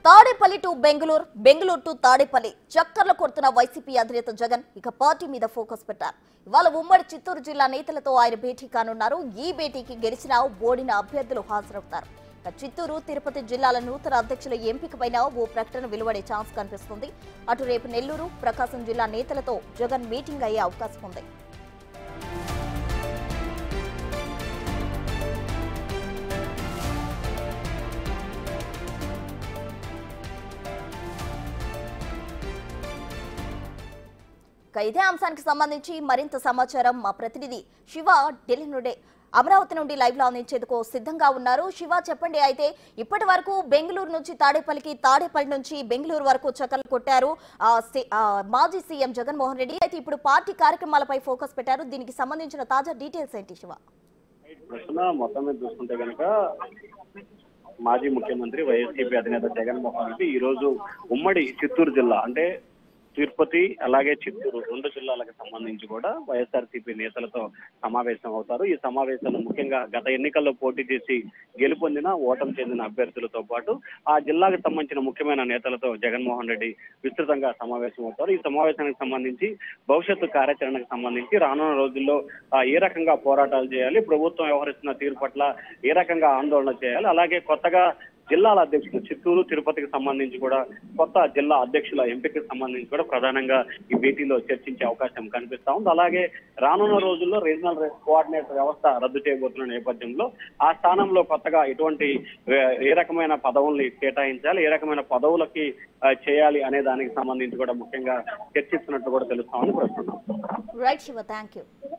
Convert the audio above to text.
Tadepalli to Bengaluru Bengaluru to Tadepalli చక్కర్లు కొడుతున్న YCP అధినేత జగన్ ఇక పార్టీ మీద ఫోకస్ పెట్టారు ఇవాళ ఉమ్మడి చిత్తూరు జిల్లా నేతలతో ఆయన భేటీ కానున్నారు ఈ భేటీకి గెలిచిన ఓడిన అభ్యర్థులు హాజరవుతారు ఇక చిత్తూరు తిరుపతి జిల్లాల నూతన అధ్యక్షుల ఎంపికపైన ఓ ప్రకటన వెలువడే ఛాన్స్ కనిపిస్తుంది అటు రేపు నెల్లూరు ప్రకాశం జిల్లా నేతలతో జగన్ మీటింగ్ అయ్యే అవకాశం ఉంది ఇక ఇదే అంశానికి సంబంధించి మరింత సమాచారం మా ప్రతినిధి శివ ఢిల్లీ నుండి అమరావతి నుండి లైవ్ లో అందించేందుకు సిద్ధంగా ఉన్నారు శివ చెప్పండి అయితే ఇప్పటి వరకు బెంగళూరు నుంచి తాడేపల్లికి తాడేపల్లి నుంచి బెంగళూరు వరకు చక్కలు కొట్టారు ఆ, సి- ఆ, మాజీ సీఎం జగన్మోహన్ రెడ్డి అయితే ఇప్పుడు పార్టీ కార్యక్రమాలపై ఫోకస్ పెట్టారు దీనికి సంబంధించిన తాజా డీటెయిల్స్ ఏంటి శివ ప్రశ్న మొత్తం మీద చూసుకుంటే కనుక మాజీ ముఖ్యమంత్రి వైఎస్సీపీ అధినేత జగన్మోహన్ రెడ్డి ఈ రోజు ఉమ్మడి చిత్తూరు జిల్లా అంటే తిరుపతి అలాగే చిత్తూరు రెండు జిల్లాలకు సంబంధించి కూడా వైఎస్ఆర్సీపీ నేతలతో సమావేశం అవుతారు ఈ సమావేశంలో ముఖ్యంగా గత ఎన్నికల్లో పోటీ చేసి గెలుపొందిన ఓటమి చెందిన అభ్యర్థులతో పాటు ఆ జిల్లాకు సంబంధించిన ముఖ్యమైన నేతలతో జగన్మోహన్ రెడ్డి విస్తృతంగా సమావేశం అవుతారు ఈ సమావేశానికి సంబంధించి భవిష్యత్తు కార్యాచరణకు సంబంధించి రానున్న రోజుల్లో ఆ, ఏ రకంగా పోరాటాలు చేయాలి ప్రభుత్వం వ్యవహరిస్తున్న తీరు పట్ల ఏ రకంగా ఆందోళన చేయాలి అలాగే కొత్తగా జిల్లాల అధ్యక్షులు చిత్తూరు తిరుపతికి సంబంధించి కూడా కొత్త జిల్లా అధ్యక్షుల ఎంపికకు సంబంధించి కూడా ప్రధానంగా ఈ భేటీలో చర్చించే అవకాశం కనిపిస్తా ఉంది అలాగే రానున్న రోజుల్లో రీజనల్ కోఆర్డినేటర్ వ్యవస్థ రద్దు చేయబోతున్న నేపథ్యంలో ఆ స్థానంలో కొత్తగా ఎటువంటి ఏ- ఏ రకమైన పదవుల్ని కేటాయించాలి ఏ రకమైన పదవులకి ఆ, చేయాలి అనే దానికి సంబంధించి కూడా ముఖ్యంగా చర్చిస్తున్నట్టు కూడా తెలుస్తా ఉంది ప్రస్తుతం రైట్ శివ థ్యాంక్ యూ